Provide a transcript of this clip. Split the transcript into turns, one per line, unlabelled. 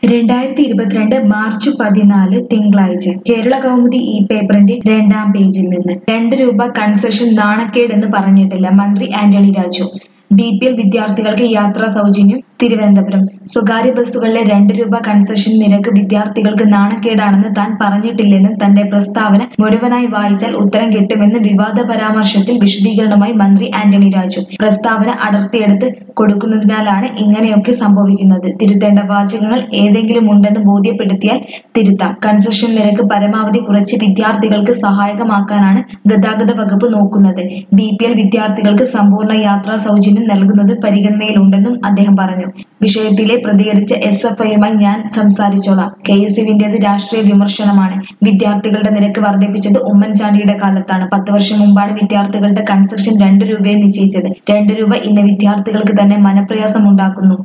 രണ്ടായിരത്തി ഇരുപത്തിരണ്ട് മാർച്ച് പതിനാല് തിങ്കളാഴ്ച കേരള കൗമുദി ഈ പേപ്പറിന്റെ രണ്ടാം പേജിൽ നിന്ന് രണ്ട് രൂപ കൺസെഷൻ നാണക്കേടെന്ന് പറഞ്ഞിട്ടില്ല മന്ത്രി Antony Raju B P L വിദ്യാർത്ഥികൾക്ക് യാത്രാ സൗജന്യം തിരുവനന്തപുരം സ്വകാര്യ ബസ്സുകളിലെ രണ്ട് രൂപ കൺസെഷൻ നിരക്ക് വിദ്യാർത്ഥികൾക്ക് നാണക്കേടാണെന്ന് താൻ പറഞ്ഞിട്ടില്ലെന്നും തന്റെ പ്രസ്താവന മുഴുവനായി വായിച്ചാൽ ഉത്തരം കിട്ടുമെന്ന് വിവാദ പരാമർശത്തിൽ വിശദീകരണമായി മന്ത്രി ആന്റണി രാജു പ്രസ്താവന അടർത്തിയെടുത്ത് കൊടുക്കുന്നതിനാലാണ് ഇങ്ങനെയൊക്കെ സംഭവിക്കുന്നത് തിരുത്തേണ്ട വാചകങ്ങൾ ഏതെങ്കിലും ഉണ്ടെന്ന് ബോധ്യപ്പെടുത്തിയാൽ തിരുത്താം കൺസെഷൻ നിരക്ക് പരമാവധി കുറച്ച് വിദ്യാർത്ഥികൾക്ക് സഹായകമാക്കാനാണ് ഗതാഗത വകുപ്പ് നോക്കുന്നത് ബി പി എൽ വിദ്യാർത്ഥികൾക്ക് സമ്പൂർണ്ണ യാത്രാ സൗജന്യം നൽകുന്നത് പരിഗണനയിലുണ്ടെന്നും അദ്ദേഹം പറഞ്ഞു വിഷയത്തിലെ പ്രതികരിച്ച എസ് എഫ് ഐയുമായി ഞാൻ സംസാരിച്ചോളാം കെ എസ് യുവിന്റേത് രാഷ്ട്രീയ വിമർശനമാണ് വിദ്യാർത്ഥികളുടെ നിരക്ക് വർദ്ധിപ്പിച്ചത് ഉമ്മൻചാണ്ടിയുടെ കാലത്താണ് പത്ത് വർഷം മുമ്പാണ് വിദ്യാർത്ഥികളുടെ കൺസെഷൻ രണ്ട് രൂപയെ നിശ്ചയിച്ചത് രണ്ട് രൂപ ഇന്ന് വിദ്യാർത്ഥികൾക്ക് തന്നെ മനപ്രയാസം ഉണ്ടാക്കുന്നു